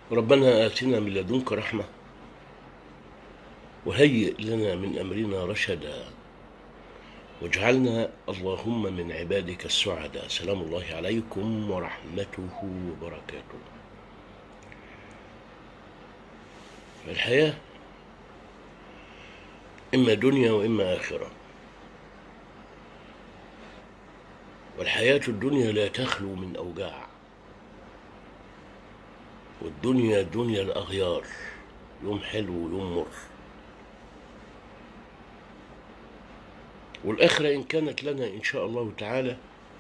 ربنا آتنا من لدنك رحمة وهيئ لنا من أمرنا رشدا واجعلنا اللهم من عبادك السعداء سلام الله عليكم ورحمته وبركاته الحياة إما دنيا وإما آخرة والحياة الدنيا لا تخلو من أوجاع والدنيا دنيا الأغيار يوم حلو ويوم مر والآخرة إن كانت لنا إن شاء الله تعالى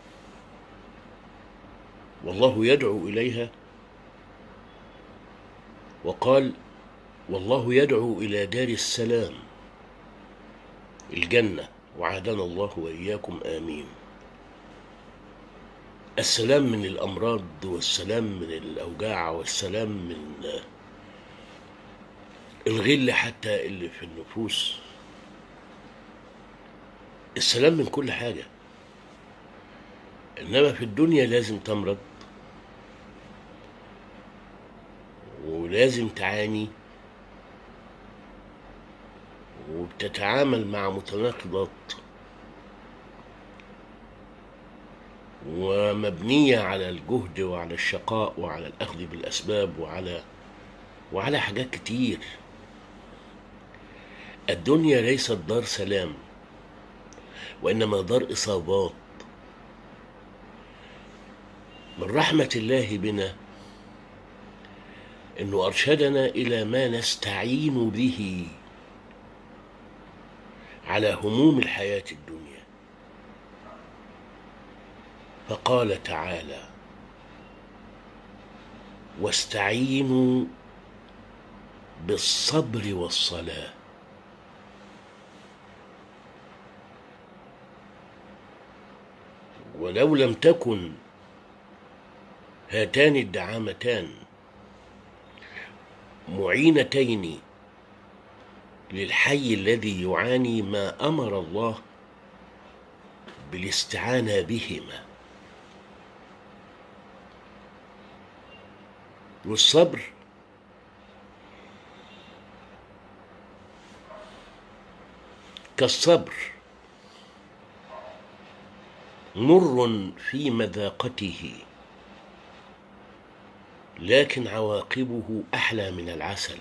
والله يدعو إليها وقال والله يدعو إلى دار السلام الجنة وعادنا الله وإياكم آمين السلام من الأمراض والسلام من الأوجاع والسلام من الغل حتى اللي في النفوس السلام من كل حاجة إنما في الدنيا لازم تمرض ولازم تعاني وبتتعامل مع متناقضات ومبنية على الجهد وعلى الشقاء وعلى الأخذ بالأسباب وعلى وعلى حاجات كتير الدنيا ليست دار سلام وإنما دار إصابات من رحمة الله بنا أنه أرشدنا إلى ما نستعين به على هموم الحياة الدنيا فقال تعالى واستعينوا بالصبر والصلاه ولو لم تكن هاتان الدعامتان معينتين للحي الذي يعاني ما امر الله بالاستعانه بهما والصبر كالصبر مر في مذاقته لكن عواقبه احلى من العسل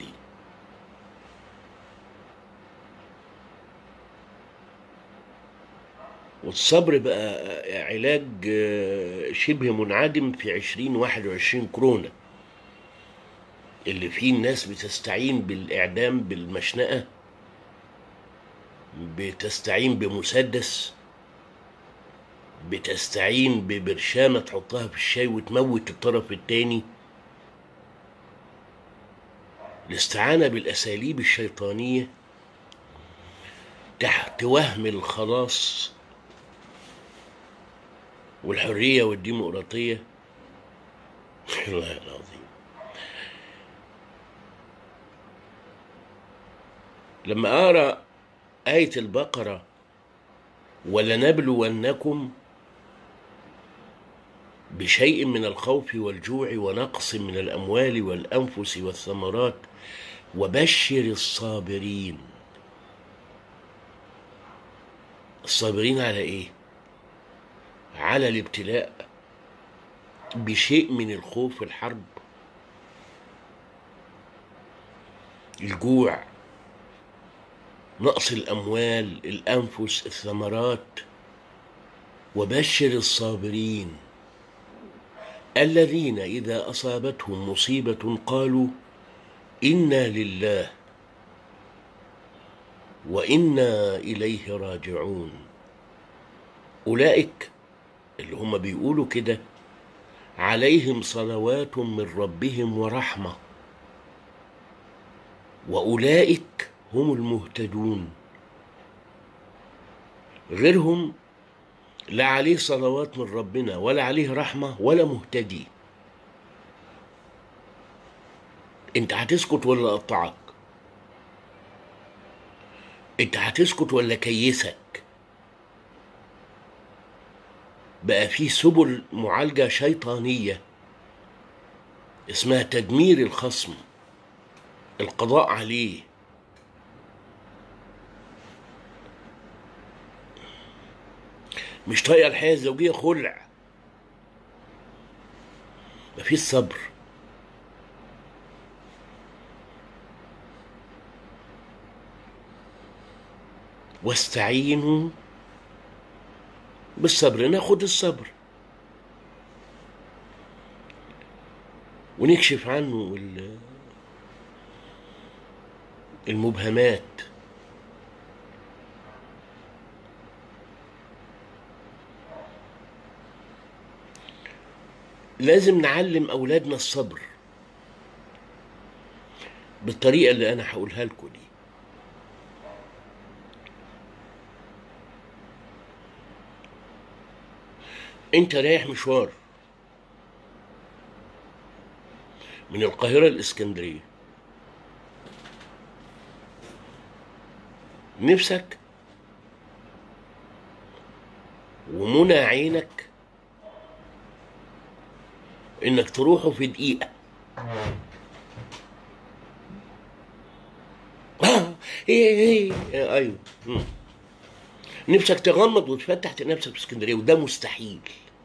والصبر بقى علاج شبه منعدم في عشرين واحد وعشرين كورونا اللي فيه الناس بتستعين بالإعدام بالمشنقة بتستعين بمسدس بتستعين ببرشامة تحطها في الشاي وتموت الطرف التاني الاستعانة بالأساليب الشيطانية تحت وهم الخلاص والحرية والديمقراطية الله العظيم لما أقرأ آية البقرة ولنبلونكم بشيء من الخوف والجوع ونقص من الاموال والانفس والثمرات وبشر الصابرين الصابرين على ايه على الابتلاء بشيء من الخوف والحرب الجوع نقص الاموال الانفس الثمرات وبشر الصابرين الذين اذا اصابتهم مصيبه قالوا انا لله وانا اليه راجعون اولئك اللي هم بيقولوا كده عليهم صلوات من ربهم ورحمه واولئك هم المهتدون غيرهم لا عليه صلوات من ربنا ولا عليه رحمة ولا مهتدي انت هتسكت ولا اقطعك انت هتسكت ولا كيسك بقى في سبل معالجة شيطانية اسمها تدمير الخصم القضاء عليه مش طايقه الحياه الزوجيه خلع مفيش صبر واستعينوا بالصبر ناخد الصبر ونكشف عنه ال- المبهمات لازم نعلم اولادنا الصبر بالطريقه اللي انا هقولها لكم دي انت رايح مشوار من القاهرة الإسكندرية نفسك ومنى عينك انك تروحوا في دقيقة آه، ايه ايه إيه، ايوه مم. نفسك تغمض وتفتح تلاقي نفسك في اسكندريه وده مستحيل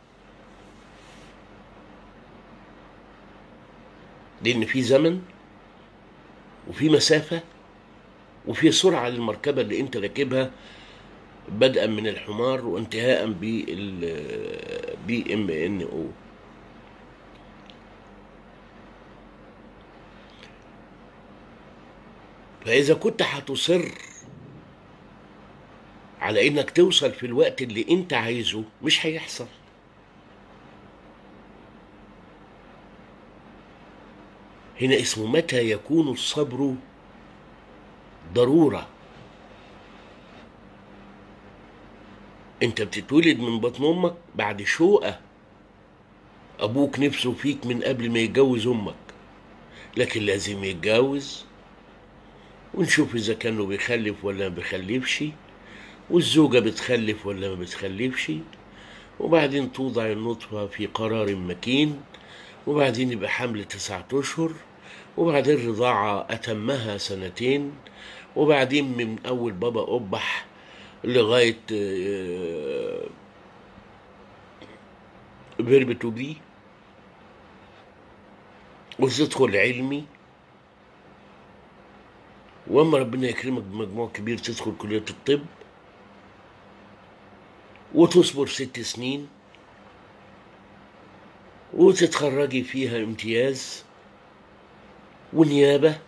لان في زمن وفي مسافه وفي سرعه للمركبه اللي انت راكبها بدءا من الحمار وانتهاء بال بي ام ان او فاذا كنت هتصر على انك توصل في الوقت اللي انت عايزه مش هيحصل هنا اسمه متى يكون الصبر ضرورة انت بتتولد من بطن امك بعد شوقة ابوك نفسه فيك من قبل ما يتجوز امك لكن لازم يتجوز ونشوف اذا كانوا بيخلف ولا ما بيخلفش والزوجة بتخلف ولا ما بتخلفش وبعدين توضع النطفة في قرار مكين وبعدين يبقى حمل تسعة أشهر وبعدين رضاعة أتمها سنتين وبعدين من أول بابا أبح لغاية آه، فيرب تو بي وتدخل علمي واما ربنا يكرمك بمجموع كبير تدخل كلية الطب وتصبر ست سنين وتتخرجي فيها امتياز ونيابة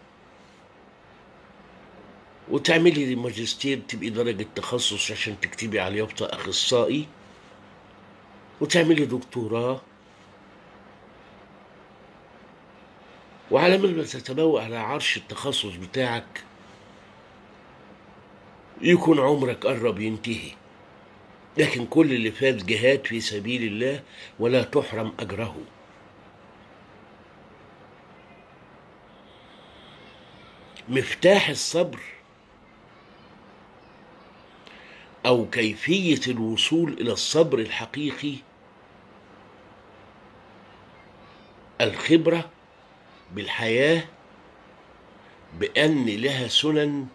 وتعملي ماجستير تبقي درجة تخصص عشان تكتبي على يافطة أخصائي وتعملي دكتوراه وعلى ما تتبوأ على عرش التخصص بتاعك يكون عمرك قرب ينتهي لكن كل اللي فات جهاد في سبيل الله ولا تحرم أجره مفتاح الصبر أو كيفية الوصول إلى الصبر الحقيقي الخبرة بالحياة بأن لها سنن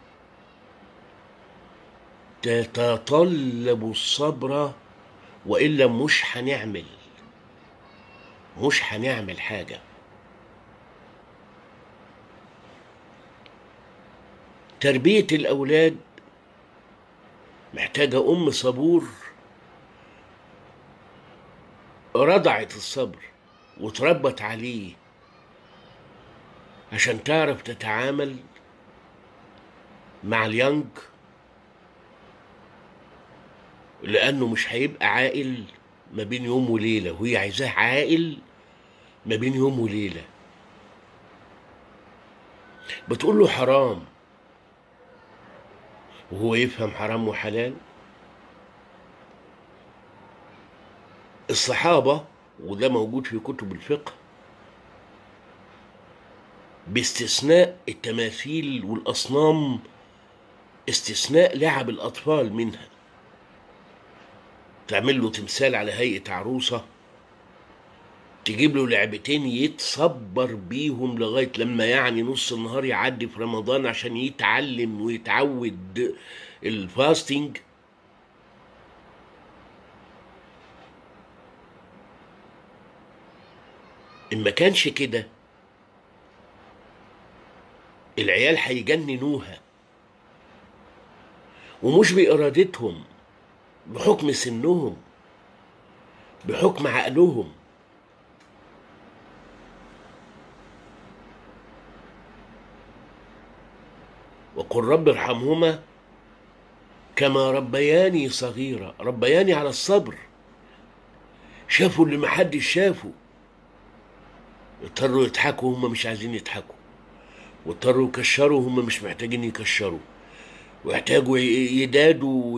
تتطلب الصبر وإلا مش هنعمل مش هنعمل حاجة تربية الأولاد محتاجة أم صبور رضعت الصبر وتربت عليه عشان تعرف تتعامل مع اليانج لأنه مش هيبقى عاقل ما بين يوم وليلة وهي عايزاه عاقل ما بين يوم وليلة بتقول له حرام وهو يفهم حرام وحلال الصحابة وده موجود في كتب الفقه باستثناء التماثيل والأصنام استثناء لعب الأطفال منها تعمل له تمثال على هيئة عروسة تجيب له لعبتين يتصبر بيهم لغاية لما يعني نص النهار يعدي في رمضان عشان يتعلم ويتعود الفاستنج إن ما كانش كده العيال هيجننوها ومش بإرادتهم بحكم سنهم بحكم عقلهم وقل رب ارحمهما كما ربياني صغيرة ربياني على الصبر شافوا اللي محدش شافه اضطروا يضحكوا هم مش عايزين يضحكوا واضطروا يكشروا هم مش محتاجين يكشروا واحتاجوا ي- يدادوا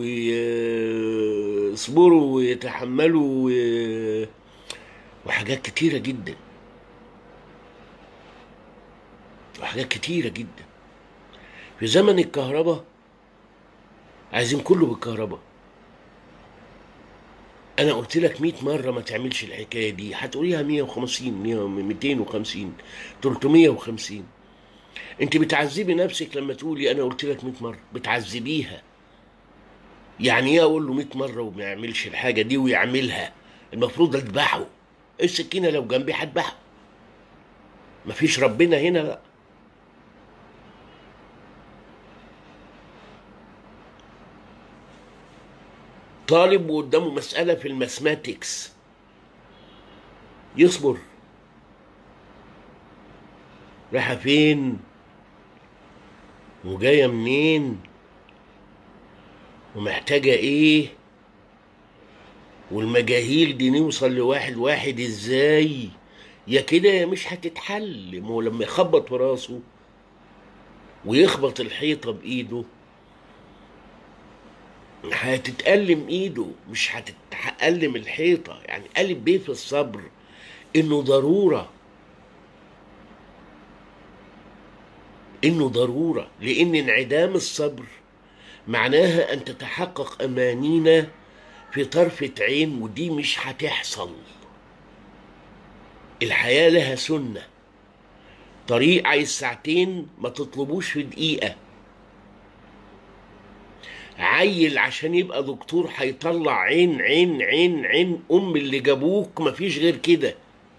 ويصبروا ويتحملوا و- وحاجات كتيرة جدا وحاجات كتيرة جدا في زمن الكهرباء عايزين كله بالكهرباء انا قلت لك 100 مره ما تعملش الحكايه دي هتقوليها 150 100 250 350 انت بتعذبي نفسك لما تقولي انا قلت لك 100 مره بتعذبيها يعني ايه اقول له 100 مره وما يعملش الحاجه دي ويعملها المفروض اذبحه السكينه لو جنبي هذبحه مفيش ربنا هنا بقى طالب وقدامه مسألة في الماثماتكس يصبر رايحة فين وجاية منين ومحتاجة ايه والمجاهيل دي نوصل لواحد واحد ازاي يا كده يا مش هتتحل ما هو لما يخبط في راسه ويخبط الحيطة بإيده هتتألم ايده مش هتتألم الحيطة يعني قلب بيه في الصبر انه ضرورة انه ضرورة لان انعدام الصبر معناها ان تتحقق امانينا في طرفة عين ودي مش هتحصل الحياة لها سنة طريق عايز ساعتين ما تطلبوش في دقيقة عيل عشان يبقى دكتور هيطلع عين عين عين عين ام اللي جابوك مفيش غير كده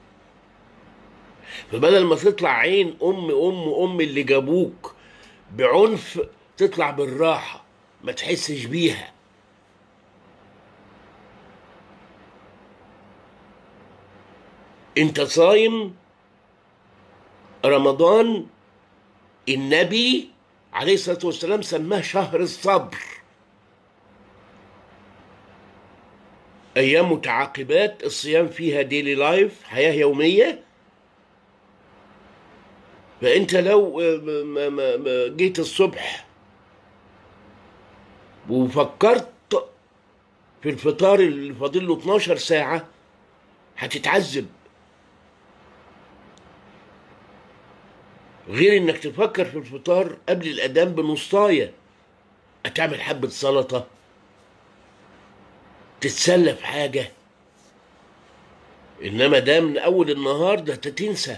فبدل ما تطلع عين ام ام ام اللي جابوك بعنف تطلع بالراحة ما تحسش بيها انت صايم رمضان النبي عليه الصلاة والسلام سماه شهر الصبر أيام متعاقبات الصيام فيها ديلي لايف حياة يومية فأنت لو ما- ما- ما جيت الصبح وفكرت في الفطار اللي فاضل له 12 ساعة هتتعذب غير انك تفكر في الفطار قبل الاذان بنصايه هتعمل حبه سلطه تتسلى في حاجه انما ده من اول النهار ده انت تنسى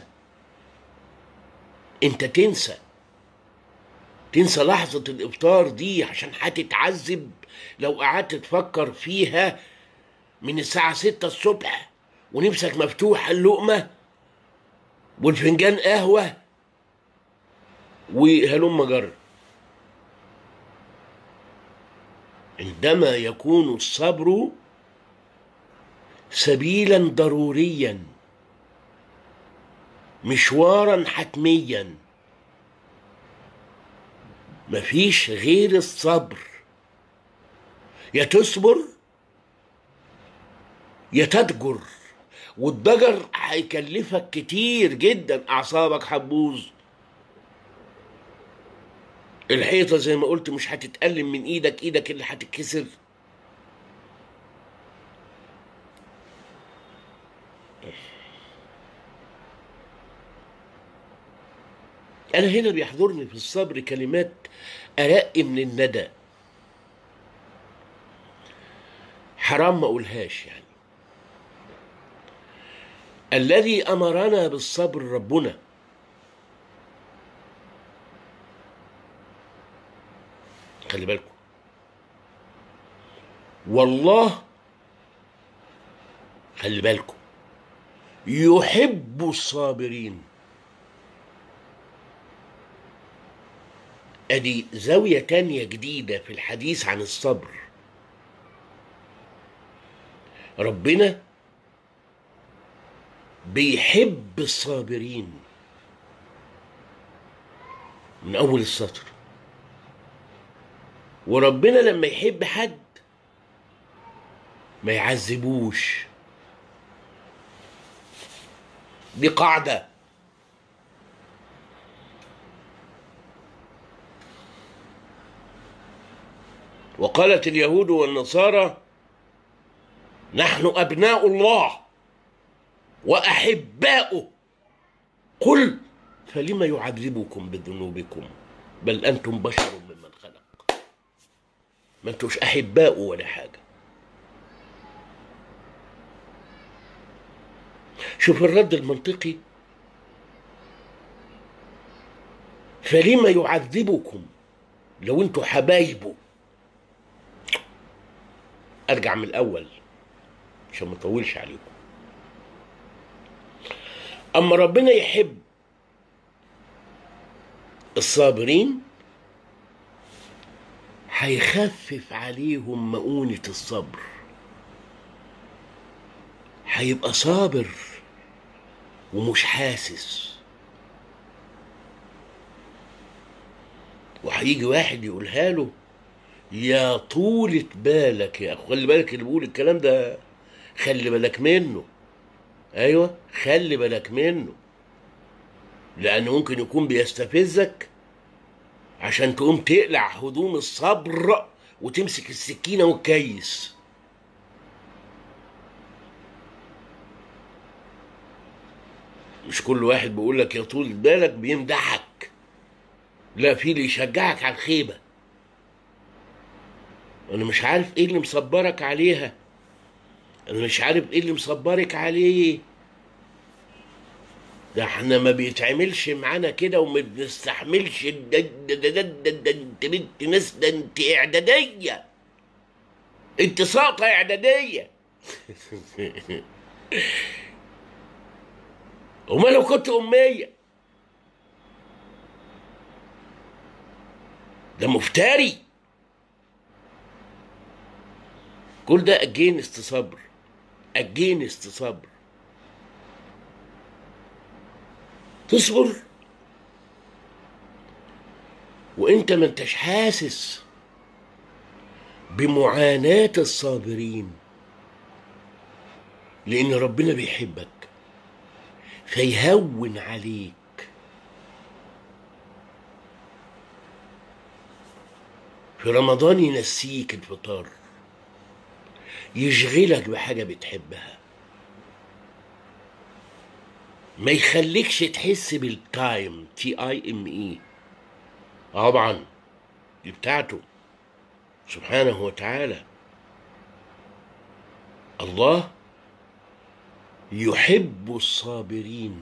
انت تنسى تنسى لحظة الإفطار دي عشان هتتعذب لو قعدت تفكر فيها من الساعة ستة الصبح ونفسك مفتوح اللقمة والفنجان قهوة وهلم جر عندما يكون الصبر سبيلا ضروريا مشوارا حتميا مفيش غير الصبر يا تصبر يا تضجر والضجر هيكلفك كتير جدا اعصابك هتبوظ الحيطة زي ما قلت مش هتتألم من ايدك ايدك اللي هتتكسر أنا هنا بيحضرني في الصبر كلمات أرق من الندى حرام ما أقولهاش يعني الذي امرنا بالصبر ربنا خلي بالكم والله خلي بالكم يحب الصابرين ادي زاوية تانية جديدة في الحديث عن الصبر ربنا بيحب الصابرين من اول السطر وربنا لما يحب حد ما يعذبوش دي قاعده وقالت اليهود والنصارى نحن ابناء الله واحباؤه قل فلم يعذبكم بذنوبكم بل انتم بشر ممن خلق ما انتوش احباء ولا حاجه شوف الرد المنطقي فلما يعذبكم لو انتوا حبايبه ارجع من الاول عشان ما اطولش عليكم اما ربنا يحب الصابرين هيخفف عليهم مؤونة الصبر هيبقى صابر ومش حاسس وهيجي واحد يقولها له يا طولة بالك يا اخو خلي بالك اللي بيقول الكلام ده خلي بالك منه ايوه خلي بالك منه لانه ممكن يكون بيستفزك عشان تقوم تقلع هدوم الصبر وتمسك السكينه والكيس مش كل واحد بيقول لك يا طول بالك بيمدحك لا في اللي يشجعك على الخيبه انا مش عارف ايه اللي مصبرك عليها انا مش عارف ايه اللي مصبرك عليه ده احنا ما بيتعملش معانا كده وما بنستحملش ده ده ده ده ده ده انت بنت ناس ده انت اعداديه انت ساقطه اعداديه وما لو كنت اميه ده مفتري كل ده اجينست صبر اجينست صبر تصبر وانت ما انتش حاسس بمعاناة الصابرين لان ربنا بيحبك فيهون عليك في رمضان ينسيك الفطار يشغلك بحاجة بتحبها ما يخليكش تحس بالتايم تي اي ام اي طبعا دي بتاعته سبحانه وتعالى الله يحب الصابرين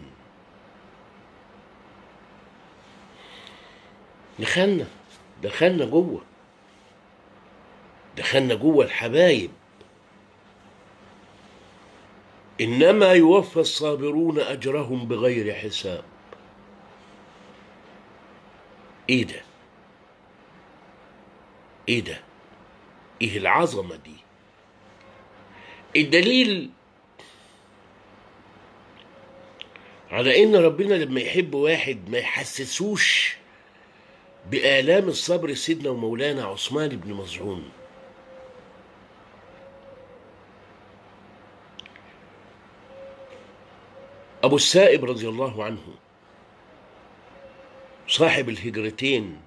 دخلنا دخلنا جوه دخلنا جوه الحبايب انما يوفى الصابرون اجرهم بغير حساب ايه ده ايه ده ايه العظمه دي الدليل على ان ربنا لما يحب واحد ما يحسسوش بآلام الصبر سيدنا ومولانا عثمان بن مظعون أبو السائب رضي الله عنه صاحب الهجرتين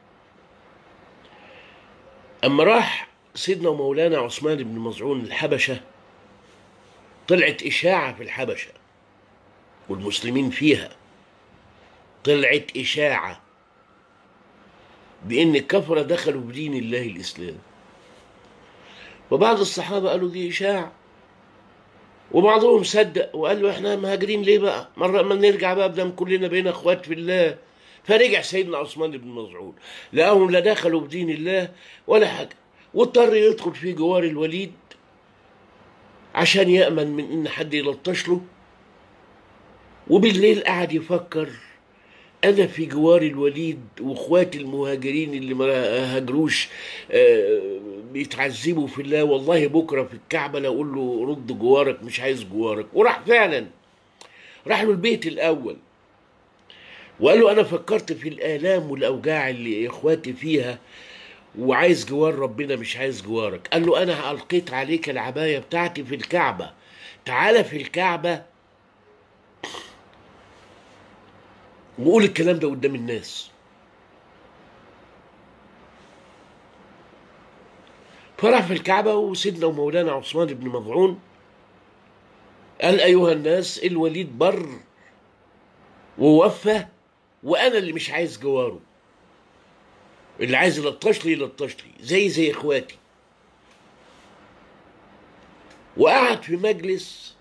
أما راح سيدنا ومولانا عثمان بن مظعون الحبشة طلعت إشاعة في الحبشة والمسلمين فيها طلعت إشاعة بإن الكفرة دخلوا بدين الله الإسلام وبعض الصحابة قالوا دي إشاعة وبعضهم صدق وقال له احنا مهاجرين ليه بقى مرة ما نرجع بقى بدل كلنا بقينا اخوات في الله فرجع سيدنا عثمان بن مظعون لقاهم لا دخلوا بدين الله ولا حاجة واضطر يدخل في جوار الوليد عشان يأمن من ان حد يلطش له وبالليل قعد يفكر انا في جوار الوليد واخواتي المهاجرين اللي ما هاجروش آه، بيتعذبوا في الله والله بكره في الكعبه لا اقول له رد جوارك مش عايز جوارك وراح فعلا راح له البيت الاول وقال له انا فكرت في الالام والاوجاع اللي اخواتي فيها وعايز جوار ربنا مش عايز جوارك قال له انا القيت عليك العبايه بتاعتي في الكعبه تعالى في الكعبه وقول الكلام ده قدام الناس فراح في الكعبة وسيدنا ومولانا عثمان بن مضعون قال أيها الناس الوليد بر ووفى وأنا اللي مش عايز جواره اللي عايز يلطش لي يلطش لي زي زي إخواتي وقعد في مجلس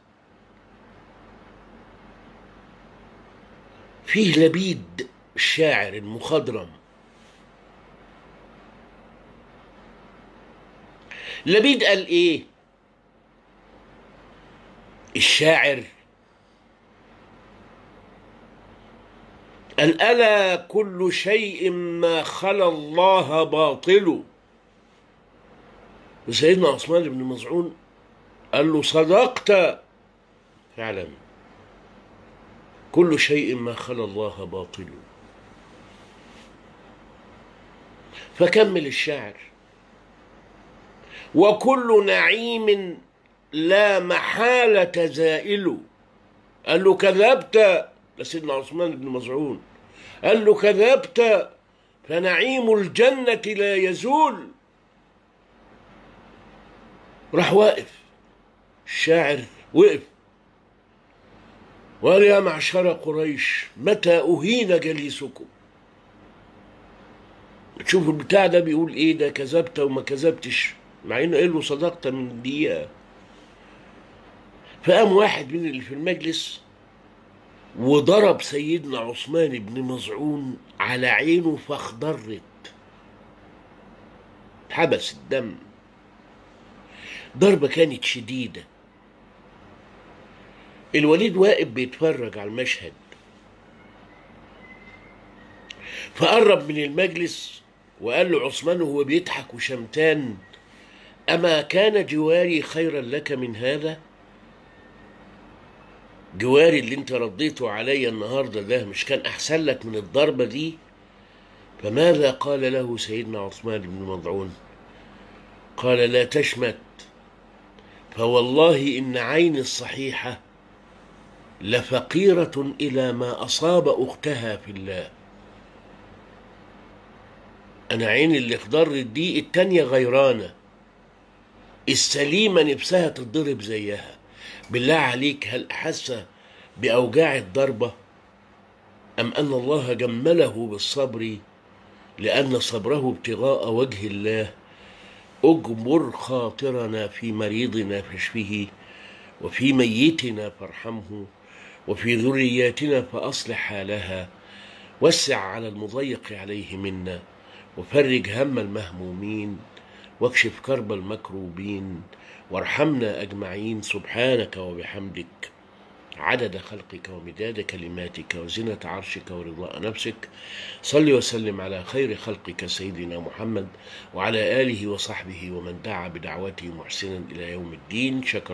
فيه لبيد الشاعر المخضرم لبيد قال ايه الشاعر قال ألا كل شيء ما خلا الله باطل وسيدنا عثمان بن مظعون قال له صدقت فعلا كل شيء ما خلا الله باطل فكمل الشاعر وكل نعيم لا محالة زائل قال له كذبت لسيدنا عثمان بن مزعون قال له كذبت فنعيم الجنة لا يزول راح واقف الشاعر وقف وقال يا معشر قريش متى أهين جليسكم تشوف البتاع ده بيقول ايه ده كذبت وما كذبتش مع انه قال له صدقت من دقيقة فقام واحد من اللي في المجلس وضرب سيدنا عثمان بن مظعون على عينه فاخضرت حبس الدم ضربة كانت شديدة الوليد واقف بيتفرج على المشهد فقرب من المجلس وقال له عثمان وهو بيضحك وشمتان أما كان جواري خيرا لك من هذا جواري اللي انت رديته عليا النهاردة ده مش كان أحسن لك من الضربة دي فماذا قال له سيدنا عثمان بن مضعون قال لا تشمت فوالله إن عيني الصحيحة لفقيرة إلى ما أصاب أختها في الله أنا عيني اللي اخضرت دي التانية غيرانة السليمة نفسها تتضرب زيها بالله عليك هل أحس بأوجاع الضربة أم أن الله جمله بالصبر لأن صبره ابتغاء وجه الله أجبر خاطرنا في مريضنا فاشفه وفي ميتنا فارحمه وفي ذرياتنا فأصلح حالها وسع على المضيق عليه منا وفرج هم المهمومين واكشف كرب المكروبين وارحمنا أجمعين سبحانك وبحمدك عدد خلقك ومداد كلماتك وزنة عرشك ورضاء نفسك صل وسلم على خير خلقك سيدنا محمد وعلى آله وصحبه ومن دعا بدعوته محسنا إلى يوم الدين شكر